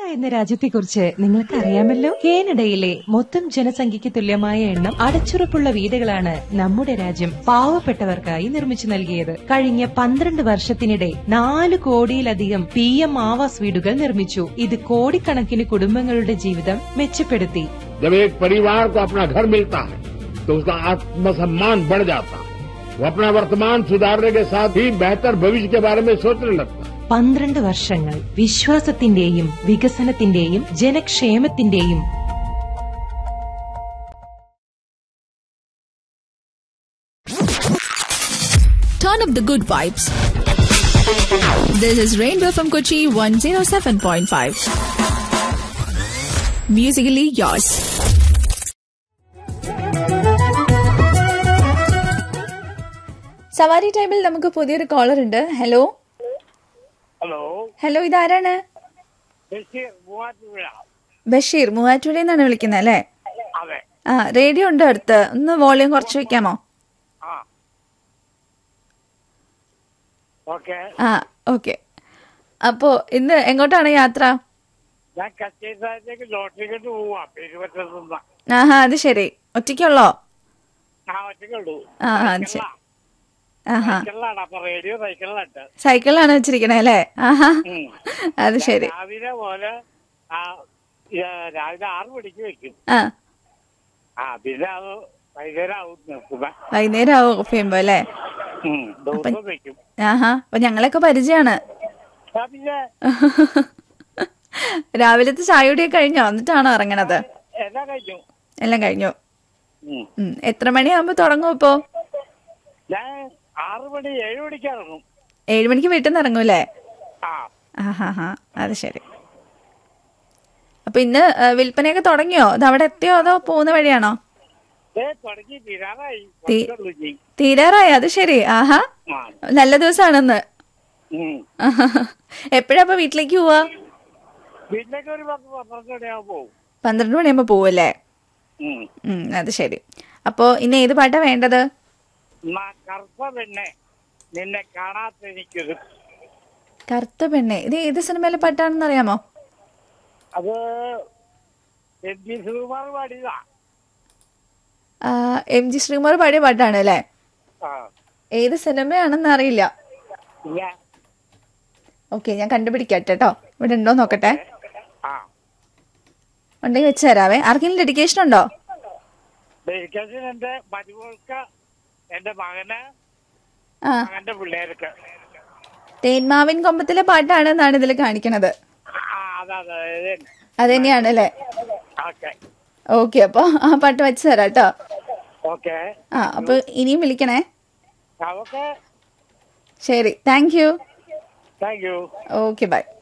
എന്ന രാജ്യത്തെക്കുറിച്ച് നിങ്ങൾക്ക് അറിയാമല്ലോ കാനഡയിലെ മൊത്തം ജനസംഖ്യയ്ക്ക് തുല്യമായ എണ്ണം അടച്ചുറപ്പുള്ള വീടുകളാണ് നമ്മുടെ രാജ്യം പാവപ്പെട്ടവർക്കായി നിർമ്മിച്ചു നൽകിയത് കഴിഞ്ഞ പന്ത്രണ്ട് വർഷത്തിനിടെ നാല് കോടിയിലധികം പി എം ആവാസ് വീടുകൾ നിർമ്മിച്ചു ഇത് കോടിക്കണക്കിന് കുടുംബങ്ങളുടെ ജീവിതം മെച്ചപ്പെടുത്തി जब एक परिवार को अपना घर मिलता है तो उसका आत्मसम्मान बढ़ जाता है वो अपना वर्तमान सुधारने के साथ ही बेहतर भविष्य के बारे में सोचने लगता है പന്ത്രണ്ട് വർഷങ്ങൾ വിശ്വാസത്തിന്റെയും വികസനത്തിന്റെയും ജനക്ഷേമത്തിന്റെയും Turn up the good vibes. This is Rainbow from Kochi 107.5. Musically yours. സവാരി ടൈമിൽ നമുക്ക് പുതിയൊരു കോളർ ഉണ്ട് ഹലോ ഹലോ ഹലോ ഇതാരാണ് ബഷീർ മൂവാറ്റുപുഴ ബഷീർ മൂവാറ്റുപുഴയിൽ നിന്നാണ് വിളിക്കുന്നത് അല്ലേ അതെ ആ റേഡിയോ ഉണ്ട് അടുത്ത് ഒന്ന് വോളിയം കുറച്ച് വെക്കാമോ ആ ഓക്കെ ആ ഓക്കെ അപ്പോ ഇന്ന് എങ്ങോട്ടാണ് യാത്ര ഞാൻ കച്ചേരിക്ക് ലോട്ടറിക്കിട്ട് പോവാ പെരുവറ്റത്തുനിന്ന് ആഹാ അത് ശരി ഒറ്റയ്ക്കുള്ളോ ആ ഒറ്റക്കുള്ളൂ ആ, ആ, ശരി. ആഹാ സൈക്കിളിലാണ് അപ്പൊ റേഡിയോ സൈക്കിളിലുണ്ട് സൈക്കിളിലാണ് വെച്ചിരിക്കണേ അല്ലേ ആഹാ ഉം. അത് ശരി രാവിലെ പോലെ ആ ഏ, രാവിലെ ആറ് മണിക്ക് വെക്കും ആ ആ പിന്നെ അത് വൈകുന്നേരം ആവും നിർത്തുമ്പോ വൈകുന്നേരം ആവും ഓഫ് ചെയ്യുമ്പോ അല്ലേ ഉം, ദിവസം വെക്കും ആഹാ അപ്പൊ ഞങ്ങളൊക്കെ പരിചയമാണ് ആ, പിന്നെ രാവിലത്തെ ചായയുടെയൊക്കെ കഴിഞ്ഞോ എന്നിട്ടാണോ ഇറങ്ങണത് എല്ലാം കഴിഞ്ഞു എല്ലാം കഴിഞ്ഞു ഉം. ഉം. എത്ര മണിയാകുമ്പോ തുടങ്ങും ഇപ്പോ ഞാൻ ആറ് മണി ഏഴ് മണിക്ക് ഇറങ്ങും ഏഴ് മണിക്ക് വീട്ടിൽ നിന്ന് ഇറങ്ങൂലേ ആ ആഹാ ഹാ അത് ശരി അപ്പൊ ഇന്ന് ആ, വിൽപ്പനയൊക്കെ തുടങ്ങിയോ അത് അവിടെ എത്തിയോ അതോ പോകുന്ന വഴിയാണോ ഏ തുടങ്ങി തീരാറായി തീ- കുറച്ചുള്ളൂ ഇനി. തീരാറായി അത് ശരി ആഹാ ആ നല്ല ദിവസമാണെന്ന് ഉം. എപ്പോഴാ അപ്പൊ വീട്ടിലേക്ക് പോവാ വീട്ടിലേക്ക് ഒരു പത്ത് പന്ത്രണ്ട് മണിയാകുമ്പോ പോകും പന്ത്രണ്ട് മണിയാകുമ്പോ പോവല്ലേ ഉം. ഉം അത് ശരി അപ്പോ ഇന്ന് ഏത് പാട്ടാ വേണ്ടത് എന്നാ കറുത്ത പെണ്ണെ നിന്നെ കാണാത്തെനിക്കൊരു കറുത്ത പെണ്ണെ ഇത് ഏത് സിനിമയിലെ പാട്ടാണെന്ന് അറിയാമോ അത് എം ജി ശ്രീകുമാർ പാടിയതാ ആ, എം ജി ശ്രീകുമാർ പാടിയ പാട്ടാണ് അല്ലേ ആ ഏത് സിനിമയാണെന്ന് അറിയില്ല ഇല്ല ഓക്കെ ഞാൻ കണ്ടുപിടിക്കാം കേട്ടോ ഇവിടെ ഉണ്ടോ നോക്കട്ടെ ആ ഉണ്ടെങ്കിൽ വെച്ച് തരാവേ ആർക്കെങ്കിലും ഡെഡിക്കേഷൻ ഉണ്ടോ ഡെഡിക്കേഷൻ എന്റെ മരുമകൾക്ക് എന്റെ മകന് ആ മകന്റെ പിള്ളേർക്ക് തേന്മാവിൻ കൊമ്പത്തിലെ പാട്ടാണ് എന്നാണ് ഇതിൽ കാണിക്കണത് ആ അതെ അതെ അത് തന്നെ അത് തന്നെയാണ് അല്ലേ ഓക്കെ ഓക്കെ അപ്പൊ ആ പാട്ട് വെച്ച് തരാം കേട്ടോ ഓക്കെ ആ അപ്പൊ ഇനിയും വിളിക്കണേ ഓക്കെ ശരി thank you thank you okay by